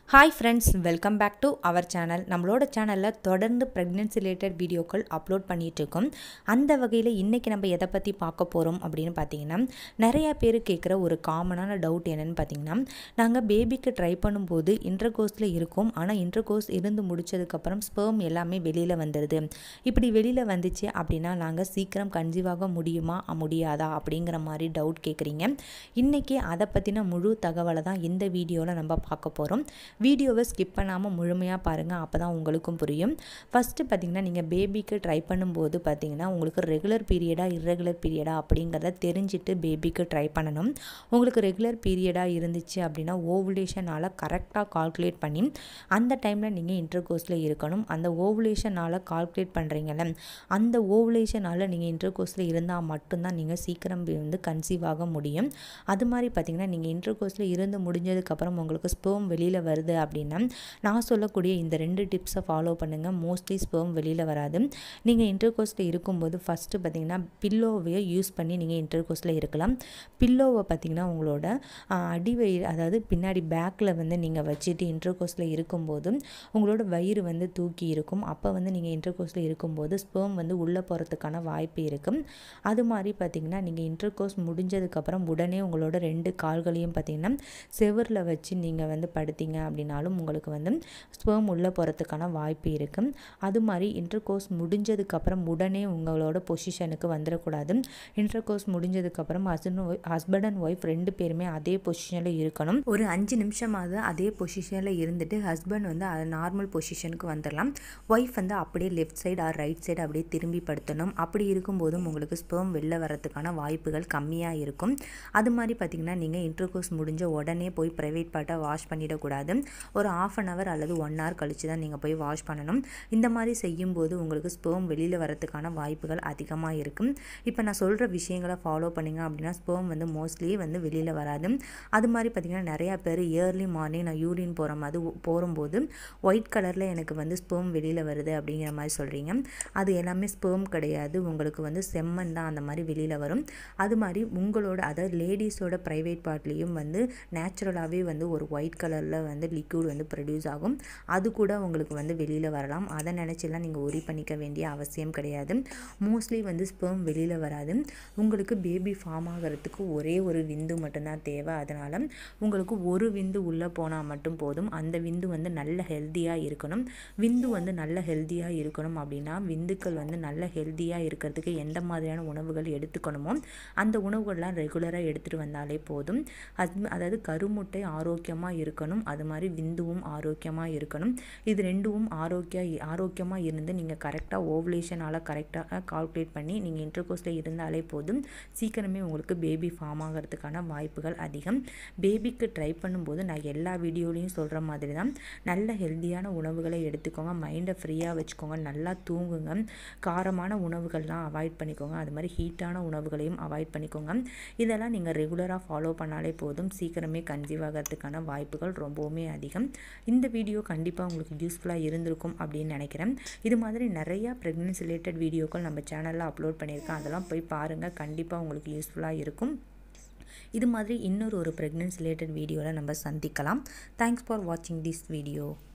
hi friends welcome back to our channel நம்மளோட சேனலில் தொடர்ந்து ப்ரெக்னென்சி ரிலேட்டட் வீடியோக்கள் அப்லோட் பண்ணிகிட்டு இருக்கோம் அந்த வகையில் இன்றைக்கி நம்ம எதை பற்றி பார்க்க போகிறோம் அப்படின்னு பார்த்தீங்கன்னா நிறையா பேர் கேட்குற ஒரு காமனான டவுட் என்னென்னு பார்த்தீங்கன்னா நாங்கள் பேபிக்கு ட்ரை பண்ணும்போது இன்டர்கோர்ஸில் இருக்கோம் ஆனால் இன்டர்கோர்ஸ் இருந்து முடிச்சதுக்கப்புறம் ஸ்பெர்ம் எல்லாமே வெளியில் வந்துடுது இப்படி வெளியில் வந்துச்சு அப்படின்னா நாங்கள் சீக்கிரம் கன்சீவ் ஆக முடியுமா முடியாதா அப்படிங்கிற மாதிரி டவுட் கேட்குறீங்க இன்றைக்கி அதை பற்றின முழு தகவலை தான் இந்த வீடியோவில் நம்ம பார்க்க போகிறோம் வீடியோவை ஸ்கிப் பண்ணாமல் முழுமையாக பாருங்கள் அப்போ தான் உங்களுக்கும் புரியும் ஃபஸ்ட்டு பார்த்திங்கன்னா நீங்கள் பேபிக்கு ட்ரை பண்ணும்போது பார்த்திங்கன்னா உங்களுக்கு ரெகுலர் பீரியடாக இர்ரெகுலர் பீரியடா அப்படிங்கிறத தெரிஞ்சுட்டு பேபிக்கு ட்ரை பண்ணணும் உங்களுக்கு ரெகுலர் பீரியடாக இருந்துச்சு அப்படின்னா ஓவுலேஷனால் கரெக்டாக கால்குலேட் பண்ணி அந்த டைமில் நீங்கள் இன்டர்கோர்ஸில் இருக்கணும் அந்த ஓவுலேஷனால் கால்குலேட் பண்ணுறீங்கல்ல அந்த ஓவுலேஷனால் நீங்கள் இன்டர்கோர்ஸில் இருந்தால் மட்டும்தான் நீங்கள் சீக்கிரம் வந்து கன்சீவ் ஆக முடியும் அது மாதிரி பார்த்திங்கன்னா நீங்கள் இன்டர்கோர்ஸில் இருந்து முடிஞ்சதுக்கப்புறம் உங்களுக்கு ஸ்பெர்ம் வெளியில் வருது அப்படின்னா நான் சொல்லக்கூடிய இந்த ரெண்டு டிப்ஸை ஃபாலோ பண்ணுங்கள் மோஸ்ட்லி ஸ்பெர்ம் வெளியில் வராது நீங்கள் இன்டர்கோர்ஸில் இருக்கும்போது ஃபஸ்ட்டு பார்த்திங்கன்னா பில்லோவையை யூஸ் பண்ணி நீங்கள் இன்டர்கோர்ஸில் இருக்கலாம் பில்லோவை பார்த்திங்கன்னா உங்களோட அடி வயிறு அதாவது பின்னாடி பேக்கில் வந்து நீங்கள் வச்சுட்டு இன்டர்கோர்ஸில் இருக்கும்போது உங்களோட வயிறு வந்து தூக்கி இருக்கும் அப்போ வந்து நீங்கள் இன்டர்கோர்ஸில் இருக்கும்போது ஸ்பெர்ம் வந்து உள்ளே போகிறதுக்கான வாய்ப்பு இருக்கும் அது மாதிரி பார்த்திங்கன்னா நீங்கள் இன்டர்கோர்ஸ் முடிஞ்சதுக்கப்புறம் உடனே உங்களோட ரெண்டு கால்களையும் பார்த்திங்கன்னா செவரில் வச்சு நீங்கள் வந்து படுத்தீங்க அப்படின்னாலும் உங்களுக்கு வந்து ஸ்பெர்ம் உள்ளே போகிறதுக்கான வாய்ப்பு இருக்குது அது மாதிரி இன்டர்கோர்ஸ் முடிஞ்சதுக்கப்புறம் உடனே உங்களோட பொசிஷனுக்கு வந்துடக்கூடாது இன்டர்கோர்ஸ் முடிஞ்சதுக்கப்புறம் ஹஸ்பண்ட் ஹஸ்பண்ட் அண்ட் ஒய்ஃப் ரெண்டு பேருமே அதே பொசிஷனில் இருக்கணும் ஒரு அஞ்சு நிமிஷமாவது அதே பொசிஷனில் இருந்துட்டு ஹஸ்பண்ட் வந்து நார்மல் பொசிஷனுக்கு வந்துடலாம் ஒய்ஃப் வந்து அப்படியே left side or right side அப்படியே திரும்பி படுத்தணும் அப்படி இருக்கும்போதும் உங்களுக்கு ஸ்பெர்ம் வெளில வரதுக்கான வாய்ப்புகள் கம்மியாக இருக்கும் அது மாதிரி பார்த்திங்கன்னா நீங்கள் இன்டர்கோர்ஸ் முடிஞ்ச உடனே போய் ப்ரைவேட் பார்ட்டை வாஷ் பண்ணிடக்கூடாது ஒரு ஆஃப் அன் ஹவர் அல்லது ஒன் ஹவர் கழித்து தான் நீங்கள் போய் வாஷ் பண்ணணும் இந்த மாதிரி செய்யும்போது உங்களுக்கு ஸ்பெர்ம் வெளியில் வரதுக்கான வாய்ப்புகள் அதிகமாக இருக்கும் இப்போ நான் சொல்கிற விஷயங்களை ஃபாலோ பண்ணிங்க அப்படின்னா ஸ்பெர்ம் வந்து மோஸ்ட்லி வந்து வெளியில் வராது அது மாதிரி பார்த்திங்கன்னா நிறையா பேர் இயர்லி மார்னிங் நான் யூரின் போகிற மாதிரி போகும்போது ஒயிட் கலரில் எனக்கு வந்து ஸ்பெர்ம் வெளியில் வருது அப்படிங்கிற மாதிரி சொல்கிறீங்க அது எல்லாமே ஸ்பெர்ம் கிடையாது உங்களுக்கு வந்து செம்மன் தான் அந்த மாதிரி வெளியில் வரும் அது மாதிரி உங்களோட அதாவது லேடிஸோட ப்ரைவேட் பார்ட்லேயும் வந்து நேச்சுரலாகவே வந்து ஒரு ஒயிட் கலரில் வந்து லிக்யூட் வந்து ப்ரொடியூஸ் ஆகும் அது கூட உங்களுக்கு வந்து வெளியில் வரலாம் அதை நினச்சிலாம் நீங்கள் ஒரி பண்ணிக்க வேண்டிய அவசியம் கிடையாது மோஸ்ட்லி வந்து ஸ்பெர்ம் வெளியில் வராது உங்களுக்கு பேபி ஃபார்ம் ஆகிறதுக்கு ஒரே ஒரு விந்து மட்டும்தான் தேவை அதனால் உங்களுக்கு ஒரு விந்து உள்ளே போனால் மட்டும் போதும் அந்த விந்து வந்து நல்ல ஹெல்த்தியாக இருக்கணும் விந்து வந்து நல்ல ஹெல்த்தியாக இருக்கணும் அப்படின்னா விந்துக்கள் வந்து நல்ல ஹெல்த்தியாக இருக்கிறதுக்கு எந்த மாதிரியான உணவுகள் எடுத்துக்கணுமோ அந்த உணவுகள்லாம் ரெகுலராக எடுத்துகிட்டு வந்தாலே போதும் அது அதாவது கருமுட்டை ஆரோக்கியமாக இருக்கணும் அது மாதிரி விந்துவும் ஆரோக்கியமாக இருக்கணும் இது ரெண்டும் ஆரோக்கிய ஆரோக்கியமாக இருந்து நீங்கள் கரெக்டாக ஓவலேஷனால் கரெக்டாக கால்குலேட் பண்ணி நீங்கள் இன்டர்கோர்ஸில் இருந்தாலே போதும் சீக்கிரமே உங்களுக்கு பேபி ஃபார்ம் ஆகிறதுக்கான வாய்ப்புகள் அதிகம் பேபிக்கு ட்ரை பண்ணும்போது நான் எல்லா வீடியோலையும் சொல்கிற மாதிரி தான் நல்ல ஹெல்த்தியான உணவுகளை எடுத்துக்கோங்க மைண்டை ஃப்ரீயாக வச்சுக்கோங்க நல்லா தூங்குங்க காரமான உணவுகள்லாம் அவாய்ட் பண்ணிக்கோங்க அது மாதிரி ஹீட்டான உணவுகளையும் அவாய்ட் பண்ணிக்கோங்க இதெல்லாம் நீங்கள் ரெகுலராக ஃபாலோ பண்ணாலே போதும் சீக்கிரமே கன்சீவ் ஆகிறதுக்கான வாய்ப்புகள் ரொம்பவுமே அதிகம் இந்த வீடியோ கண்டிப்பாக உங்களுக்கு யூஸ்ஃபுல்லாக இருந்திருக்கும் அப்படின்னு நினைக்கிறேன் இது மாதிரி நிறையா ப்ரெக்னென்சி ரிலேட்டட் வீடியோக்கள் நம்ம சேனலில் அப்லோட் பண்ணியிருக்கேன் அதெல்லாம் போய் பாருங்கள் கண்டிப்பாக உங்களுக்கு யூஸ்ஃபுல்லாக இருக்கும் இது மாதிரி இன்னொரு ஒரு ப்ரெக்னென்சி ரிலேட்டட் வீடியோவில் நம்ம சந்திக்கலாம் தேங்க்ஸ் ஃபார் வாட்சிங் திஸ் வீடியோ